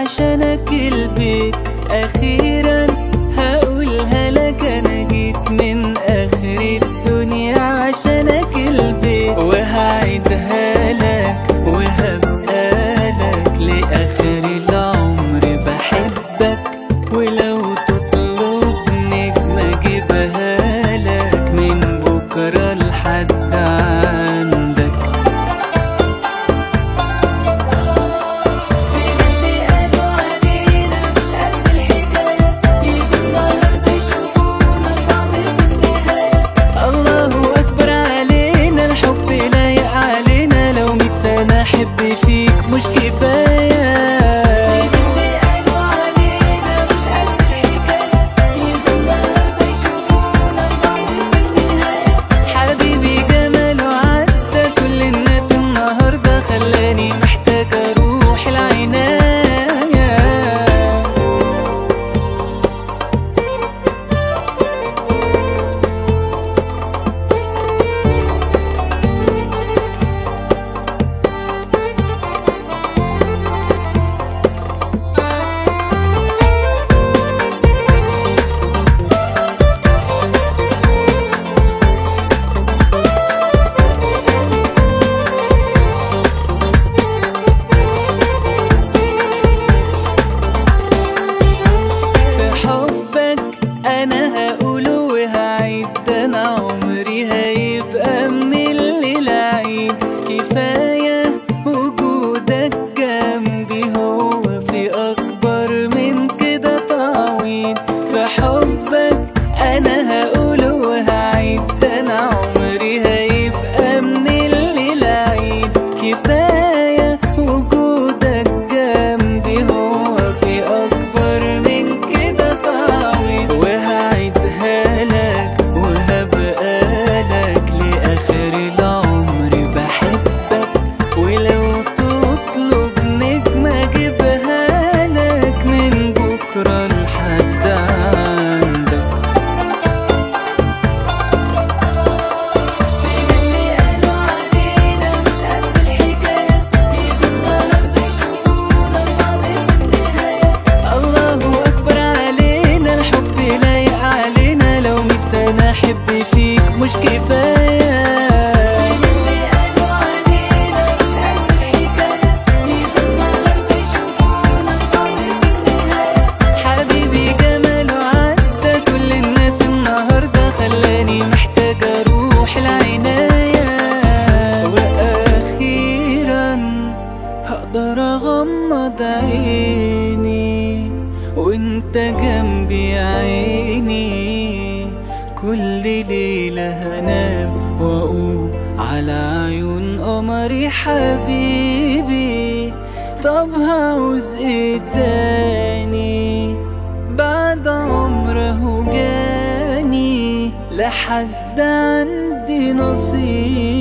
عشانك البيت اخيرا هقولها لك انا جيت من اخر الدنيا عشانك البيت وهعيدها لك وهبقى لك لاخر العمر بحبك ولو تطلب نجمة اجيبها لك من بكرة لحد عندك فين اللي قالوا علينا مش قد الحكاية يجوا النهاردة يشوفونا بعض في النهاية الله أكبر علينا الحب لايق علينا لو ميت سنة أحب فيك مش كفاية فين اللي قالوا علينا مش قد الحكاية يجوا النهاردة يشوفونا بعض في النهاية حبيبي جماله عدى كل الناس النهارده خلاني محتاج اروح العناية في حبك انا هقوله وهعيد ده انا عمري هيبقى من الليل عيد كفايه وجودك جنبي هو في اكبر من كده تعويض في حبك انا هقوله وهعيد ده انا عمري هيبقى من الليل عيد كفايه وجودك جنبي هو في اكبر من كده تعويض وهعيدها لك وهبقى لك لاخر العمر بحبك ولو تطلب نجمة اجيبها لك من بكرة لحد عندك فين اللي قالوا علينا مش قد الحكاية يجوا النهاردة يشوفونا بعض في النهاية الله أكبر علينا الحب لايق علينا لو ميت سنة أحب فيك مش كفاية فين اللي قالوا علينا مش قد الحكاية يجوا النهاردة يشوفونا بعض في النهاية حبيبي جماله عدى كل الناس النهارده خلاني محتاج اروح العناية واخيرا هقدر اغمض عيني وانت جنبي يا عيني كل ليلة هنام واقوم على عيون قمري حبيبي طب هعوز ايه تاني بعد عمره جاني لحد عندي نصيب